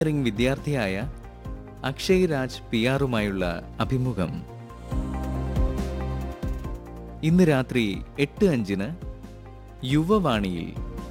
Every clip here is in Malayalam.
എഞ്ചിനീയറിംഗ് വിദ്യാർത്ഥിയായ അക്ഷയ് രാജ് പി ആറുമായുള്ള അഭിമുഖം ഇന്ന് രാത്രി എട്ട് അഞ്ചിന് യുവവാണിയിൽ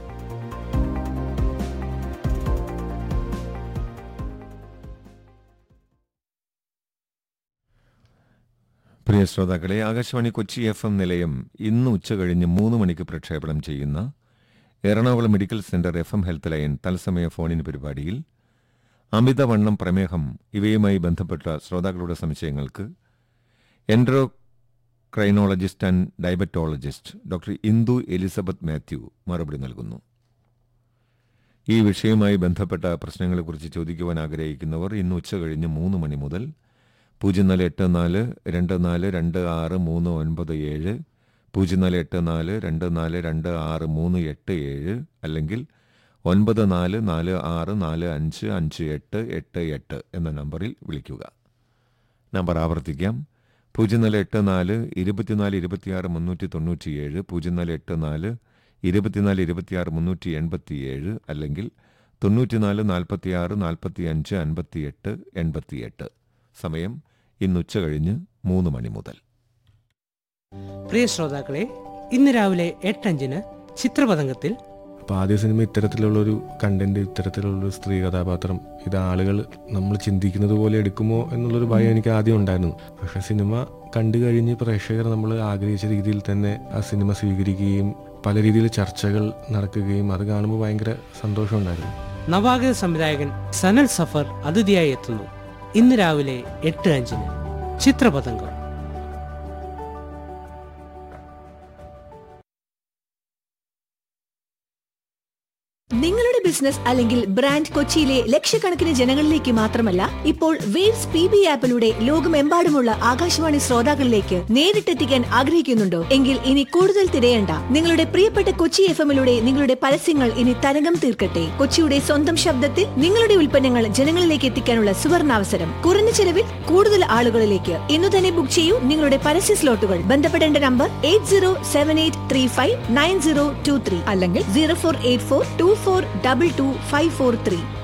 പ്രിയ ശ്രോതാക്കളെ ആകാശവാണി കൊച്ചി എഫ് എം നിലയം ഇന്ന് ഉച്ച കഴിഞ്ഞ് മൂന്ന് മണിക്ക് പ്രക്ഷേപണം ചെയ്യുന്ന എറണാകുളം മെഡിക്കൽ സെന്റർ എഫ് എം ഹെൽത്ത് ലൈൻ തത്സമയ ഫോണിൻ പരിപാടിയിൽ അമിതവണ്ണം പ്രമേഹം ഇവയുമായി ബന്ധപ്പെട്ട ശ്രോതാക്കളുടെ സംശയങ്ങൾക്ക് endocrinologist and diabetologist doctor Indu Elizabeth Mathew മറുപടി നൽകുന്നു ഈ വിഷയവുമായി ബന്ധപ്പെട്ട പ്രശ്നങ്ങളെക്കുറിച്ച് ചോദിക്കുവാൻ ആഗ്രഹിക്കുന്നവർ ഇന്ന് ഉച്ച കഴിഞ്ഞ് മൂന്ന് മണി മുതൽ പൂജ്യം നാല് എട്ട് നാല് രണ്ട് നാല് രണ്ട് ആറ് മൂന്ന് ഒൻപത് ഏഴ് പൂജ്യം നാല് എട്ട് നാല് രണ്ട് നാല് രണ്ട് ആറ് മൂന്ന് എട്ട് ഏഴ് അല്ലെങ്കിൽ ഒൻപത് നാല് നാല് ആറ് നാല് അഞ്ച് അഞ്ച് എട്ട് എട്ട് എട്ട് എന്ന നമ്പറിൽ വിളിക്കുക നമ്പർ ആവർത്തിക്കാം പൂജ്യം നാല് എട്ട് നാല് ഇരുപത്തിനാല് ഇരുപത്തിയാറ് മുന്നൂറ്റി തൊണ്ണൂറ്റിയേഴ് പൂജ്യം നാല് എട്ട് നാല് ഇരുപത്തിനാല് ഇരുപത്തിയാറ് മുന്നൂറ്റി എൺപത്തിയേഴ് അല്ലെങ്കിൽ തൊണ്ണൂറ്റിനാല് നാൽപ്പത്തിയാറ് നാൽപ്പത്തിയഞ്ച് അൻപത്തിയെട്ട് എൺപത്തിയെട്ട് സമയം ഇന്ന് ഉച്ച കഴിഞ്ഞ് മൂന്ന് മണി മുതൽ പ്രിയ ശ്രോതാക്കളെ ഇന്ന് രാവിലെ എട്ടഞ്ചിന് ചിത്രപതംഗത്തിൽ അപ്പോൾ ആദ്യ സിനിമ ഇത്തരത്തിലുള്ളൊരു കണ്ടന്റ് ഇത്തരത്തിലുള്ളൊരു സ്ത്രീ കഥാപാത്രം ഇത് ആളുകൾ നമ്മൾ ചിന്തിക്കുന്നത് പോലെ എടുക്കുമോ എന്നുള്ളൊരു ഭയം എനിക്ക് ആദ്യം ഉണ്ടായിരുന്നു പക്ഷെ സിനിമ കണ്ടു കഴിഞ്ഞ് പ്രേക്ഷകർ നമ്മൾ ആഗ്രഹിച്ച രീതിയിൽ തന്നെ ആ സിനിമ സ്വീകരിക്കുകയും പല രീതിയിൽ ചർച്ചകൾ നടക്കുകയും അത് കാണുമ്പോൾ ഭയങ്കര സന്തോഷമുണ്ടായിരുന്നു നവാഗത സംവിധായകൻ സനൽ സഫർ അതിഥിയായി എത്തുന്നു ഇന്ന് രാവിലെ എട്ട് അഞ്ചിന് ചിത്രപതംഗം നിങ്ങളുടെ ബിസിനസ് അല്ലെങ്കിൽ ബ്രാൻഡ് കൊച്ചിയിലെ ലക്ഷക്കണക്കിന് ജനങ്ങളിലേക്ക് മാത്രമല്ല ഇപ്പോൾ വേവ്സ് പി ബി ആപ്പിലൂടെ ലോകമെമ്പാടുമുള്ള ആകാശവാണി ശ്രോതാക്കളിലേക്ക് നേരിട്ടെത്തിക്കാൻ ആഗ്രഹിക്കുന്നുണ്ടോ എങ്കിൽ ഇനി കൂടുതൽ തിരയണ്ട നിങ്ങളുടെ പ്രിയപ്പെട്ട കൊച്ചി എഫ് എമ്മിലൂടെ നിങ്ങളുടെ പരസ്യങ്ങൾ ഇനി തരംഗം തീർക്കട്ടെ കൊച്ചിയുടെ സ്വന്തം ശബ്ദത്തിൽ നിങ്ങളുടെ ഉൽപ്പന്നങ്ങൾ ജനങ്ങളിലേക്ക് എത്തിക്കാനുള്ള സുവർണാവസരം കുറഞ്ഞ ചെലവിൽ കൂടുതൽ ആളുകളിലേക്ക് ഇന്നു തന്നെ ബുക്ക് ചെയ്യൂ നിങ്ങളുടെ പരസ്യ സ്ലോട്ടുകൾ ബന്ധപ്പെടേണ്ട number eight zero seven eight three five nine zero two three അല്ലെങ്കിൽ zero four eight four two four double two five four three